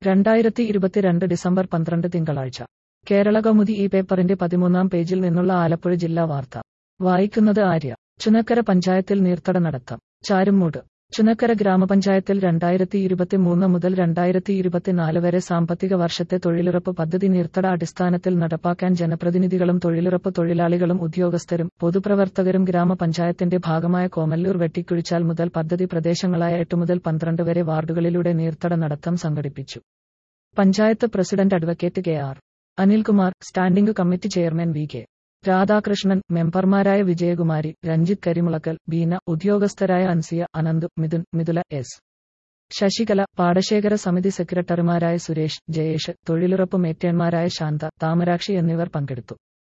രണ്ടായിരത്തി ഇരുപത്തിരണ്ട് ഡിസംബർ പന്ത്രണ്ട് തിങ്കളാഴ്ച കേരള കൗമുദി ഈ പേപ്പറിന്റെ പതിമൂന്നാം പേജിൽ നിന്നുള്ള ആലപ്പുഴ ജില്ലാ വാർത്ത വായിക്കുന്നത് ആര്യ ചുനക്കര പഞ്ചായത്തിൽ നീർത്തട നടത്താം ചാരുമൂട് ചുനക്കര ഗ്രാമപഞ്ചായത്തിൽ രണ്ടായിരത്തി ഇരുപത്തിമൂന്ന് മുതൽ രണ്ടായിരത്തി ഇരുപത്തിനാല് വരെ സാമ്പത്തിക വർഷത്തെ തൊഴിലുറപ്പ് പദ്ധതി നീർത്തട അടിസ്ഥാനത്തിൽ നടപ്പാക്കാൻ ജനപ്രതിനിധികളും തൊഴിലുറപ്പ് തൊഴിലാളികളും ഉദ്യോഗസ്ഥരും പൊതുപ്രവർത്തകരും ഗ്രാമപഞ്ചായത്തിന്റെ ഭാഗമായ കോമല്ലൂർ വെട്ടിക്കുഴിച്ചാൽ മുതൽ പദ്ധതി പ്രദേശങ്ങളായ എട്ട് മുതൽ പന്ത്രണ്ട് വരെ വാർഡുകളിലൂടെ നീർത്തട നടത്തം സംഘടിപ്പിച്ചു panchayat president advocate K R Anilkumar standing committee chairman V K Radhakrishnan മെമ്പർമാരായ വിജയകുമാരി രഞ്ജിത്ത് കരിമുളക്കൽ ബീന ഉദ്യോഗസ്ഥരായ അൻസിയ അനന്ത് മിഥുൻ മിഥുല എസ് ശശികല പാടശേഖര സമിതി സെക്രട്ടറിമാരായ സുരേഷ് ജയേഷ് തൊഴിലുറപ്പ് മേറ്റേന്മാരായ ശാന്ത താമരാക്ഷി എന്നിവർ പങ്കെടുത്തു